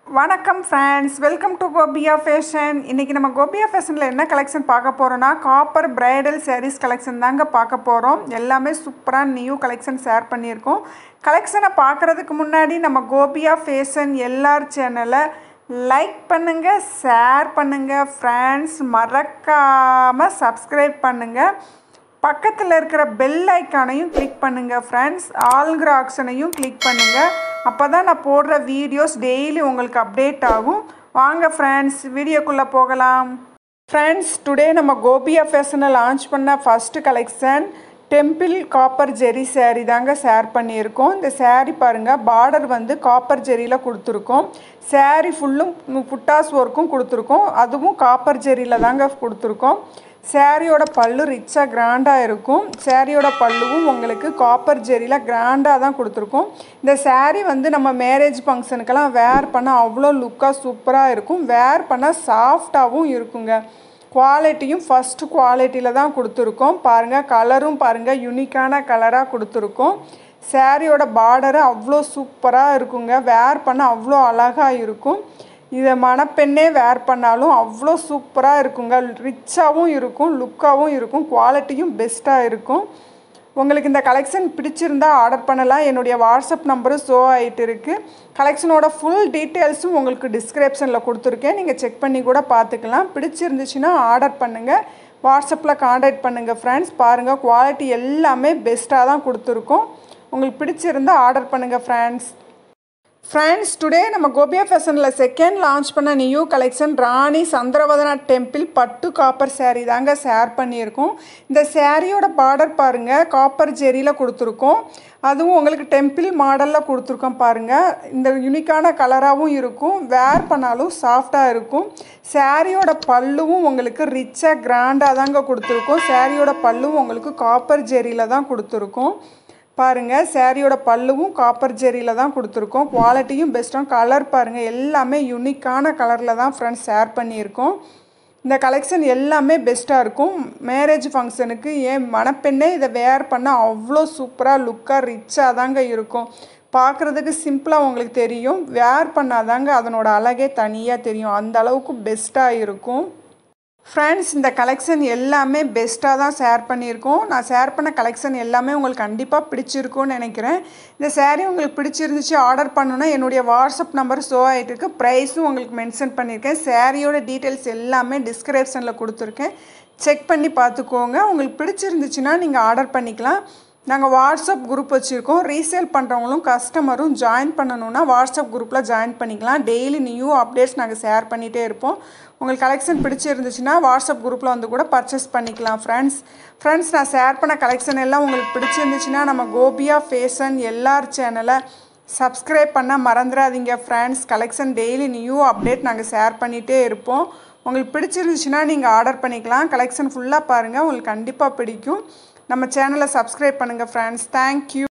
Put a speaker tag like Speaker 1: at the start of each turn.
Speaker 1: வணக்கம் friends welcome to Gopiya fashion இன்றைக்கி நம்ம கோபியா ஃபேஷனில் என்ன கலெக்ஷன் பார்க்க போகிறோன்னா காப்பர் பிரைடல் sarees கலெக்ஷன் தாங்க பார்க்க போகிறோம் எல்லாமே சூப்பராக நியூ கலெக்ஷன் ஷேர் பண்ணியிருக்கோம் கலெக்ஷனை பார்க்குறதுக்கு முன்னாடி நம்ம கோபியா ஃபேஷன் எல்லார் சேனலை லைக் பண்ணுங்கள் ஷேர் பண்ணுங்கள் ஃப்ரெண்ட்ஸ் மறக்காமல் சப்ஸ்கிரைப் பண்ணுங்கள் பக்கத்தில் இருக்கிற பெல் ஐக்கானையும் கிளிக் பண்ணுங்கள் ஃப்ரெண்ட்ஸ் ஆளுங்கிற ஆப்ஷனையும் கிளிக் பண்ணுங்கள் அப்போ தான் நான் போடுற வீடியோஸ் டெய்லி உங்களுக்கு அப்டேட் ஆகும் வாங்க ஃப்ரெண்ட்ஸ் வீடியோக்குள்ளே போகலாம் ஃப்ரெண்ட்ஸ் டுடே நம்ம கோபியா ஃபேஷனை லான்ச் பண்ண first collection temple copper zari saree தாங்க ஷேர் பண்ணியிருக்கோம் இந்த saree பாருங்கள் பார்டர் வந்து காப்பர் ஜெரியில் கொடுத்துருக்கோம் saree ஃபுல்லும் புட்டாஸ் ஒர்க்கும் கொடுத்துருக்கோம் அதுவும் காப்பர் ஜெரியில் தாங்க கொடுத்துருக்கோம் சாரியோட பல்லு ரிச்சாக கிராண்டாக இருக்கும் சாரியோட பல்லுவும் உங்களுக்கு காப்பர் ஜெரியில் கிராண்டாக தான் கொடுத்துருக்கோம் இந்த saree வந்து நம்ம மேரேஜ் ஃபங்க்ஷனுக்கெல்லாம் வேர் பண்ண அவ்வளோ லுக்காக சூப்பராக இருக்கும் வேர் பண்ண சாஃப்டாகவும் இருக்குங்க குவாலிட்டியும் ஃபஸ்ட்டு குவாலிட்டியில் தான் கொடுத்துருக்கோம் பாருங்கள் கலரும் பாருங்கள் யூனிக்கான கலராக கொடுத்துருக்கோம் சாரியோட பார்டரு அவ்வளோ சூப்பராக இருக்குங்க வேர் பண்ண அவ்வளோ அழகாக இருக்கும் இதை மணப்பெண்ணே வேர் பண்ணாலும் அவ்வளோ சூப்பராக இருக்குங்க ரிச்சாகவும் இருக்கும் லுக்காகவும் இருக்கும் குவாலிட்டியும் பெஸ்ட்டாக இருக்கும் உங்களுக்கு இந்த கலெக்ஷன் பிடிச்சிருந்தா ஆர்டர் பண்ணலாம் என்னுடைய வாட்ஸ்அப் நம்பரும் ஷோ ஆகிட்டு இருக்குது கலெக்ஷனோட ஃபுல் டீட்டெயில்ஸும் உங்களுக்கு டிஸ்கிரிப்ஷனில் கொடுத்துருக்கேன் நீங்கள் செக் பண்ணி கூட பார்த்துக்கலாம் பிடிச்சிருந்துச்சுன்னா ஆர்டர் பண்ணுங்கள் வாட்ஸ்அப்பில் காண்டாக்ட் பண்ணுங்கள் ஃப்ரெண்ட்ஸ் பாருங்கள் குவாலிட்டி எல்லாமே பெஸ்ட்டாக தான் கொடுத்துருக்கோம் உங்களுக்கு பிடிச்சிருந்தா ஆர்டர் பண்ணுங்கள் ஃப்ரெண்ட்ஸ் ஃப்ரெண்ட்ஸ் டுடே நம்ம கோபியா ஃபேஷனில் செகண்ட் லான்ச் பண்ண new collection Rani Chandravadana temple பட்டு காப்பர் saree தாங்க ஷேர் பண்ணியிருக்கோம் இந்த சாரியோட பார்டர் பாருங்கள் காப்பர் ஜெரியில் கொடுத்துருக்கோம் அதுவும் உங்களுக்கு டெம்பிள் மாடலில் கொடுத்துருக்கோம் பாருங்கள் இந்த யூனிக்கான கலராகவும் இருக்கும் வேர் பண்ணாலும் சாஃப்டாக இருக்கும் சாரியோட பல்லுவும் உங்களுக்கு ரிச்சாக கிராண்டாக தாங்க கொடுத்துருக்கோம் சாரியோட பல்லுவும் உங்களுக்கு காப்பர் ஜெரியில் தான் கொடுத்துருக்கோம் பாருங்கள் சாரியோட பல்லுவும் காப்பர் ஜெரியில் தான் கொடுத்துருக்கோம் குவாலிட்டியும் பெஸ்ட்டாக கலர் பாருங்கள் எல்லாமே யூனிக்கான கலரில் தான் ஃப்ரெண்ட்ஸ் ஷேர் பண்ணியிருக்கோம் இந்த கலெக்ஷன் எல்லாமே பெஸ்ட்டாக இருக்கும் மேரேஜ் ஃபங்க்ஷனுக்கு ஏன் மணப்பெண்ணே இதை வேர் பண்ணால் அவ்வளோ சூப்பராக லுக்காக ரிச்சாக தாங்க இருக்கும் பார்க்குறதுக்கு சிம்பிளாக உங்களுக்கு தெரியும் வேர் பண்ணாதாங்க அதனோட அழகே தனியாக தெரியும் அந்த அளவுக்கு பெஸ்ட்டாக இருக்கும் ஃப்ரெண்ட்ஸ் இந்த கலெக்ஷன் எல்லாமே பெஸ்ட்டாக தான் ஷேர் பண்ணியிருக்கோம் நான் ஷேர் பண்ண கலெக்ஷன் எல்லாமே உங்களுக்கு கண்டிப்பாக பிடிச்சிருக்கும்னு நினைக்கிறேன் இந்த saree உங்களுக்கு பிடிச்சிருந்துச்சு ஆர்டர் பண்ணணுன்னா என்னுடைய வாட்ஸ்அப் நம்பர் ஷோ ஆகிட்டு இருக்கு ப்ரைஸும் உங்களுக்கு மென்ஷன் பண்ணியிருக்கேன் சாரியோட டீட்டெயில்ஸ் எல்லாமே டிஸ்கிரிப்ஷனில் கொடுத்துருக்கேன் செக் பண்ணி பார்த்துக்கோங்க உங்களுக்கு பிடிச்சிருந்துச்சுன்னா நீங்கள் ஆர்டர் பண்ணிக்கலாம் நாங்கள் வாட்ஸ்அப் குரூப் வச்சுருக்கோம் ரீசேல் பண்ணுறவங்களும் கஸ்டமரும் ஜாயின் பண்ணணுன்னா வாட்ஸ்அப் குரூப்பில் ஜாயின் பண்ணிக்கலாம் டெய்லி நியூ அப்டேட்ஸ் நாங்கள் ஷேர் பண்ணிகிட்டே இருப்போம் உங்களுக்கு கலெக்ஷன் பிடிச்சிருந்துச்சுன்னா வாட்ஸ்அப் குரூப்பில் வந்து கூட பர்ச்சேஸ் பண்ணிக்கலாம் ஃப்ரெண்ட்ஸ் ஃப்ரெண்ட்ஸ் நான் ஷேர் பண்ண கலெக்ஷன் எல்லாம் உங்களுக்கு பிடிச்சிருந்துச்சுன்னா நம்ம கோபியா ஃபேஷன் எல்லார் சேனலை சப்ஸ்கிரைப் பண்ண மறந்துடாதீங்க friends collection daily new update நாங்கள் ஷேர் பண்ணிகிட்டே இருப்போம் உங்களுக்கு பிடிச்சிருந்துச்சுன்னா நீங்கள் ஆர்டர் பண்ணிக்கலாம் கலெக்ஷன் ஃபுல்லாக பாருங்கள் உங்களுக்கு கண்டிப்பாக பிடிக்கும் நம்ம சேனலை சப்ஸ்கிரைப் பண்ணுங்கள் ஃப்ரெண்ட்ஸ் தேங்க்யூ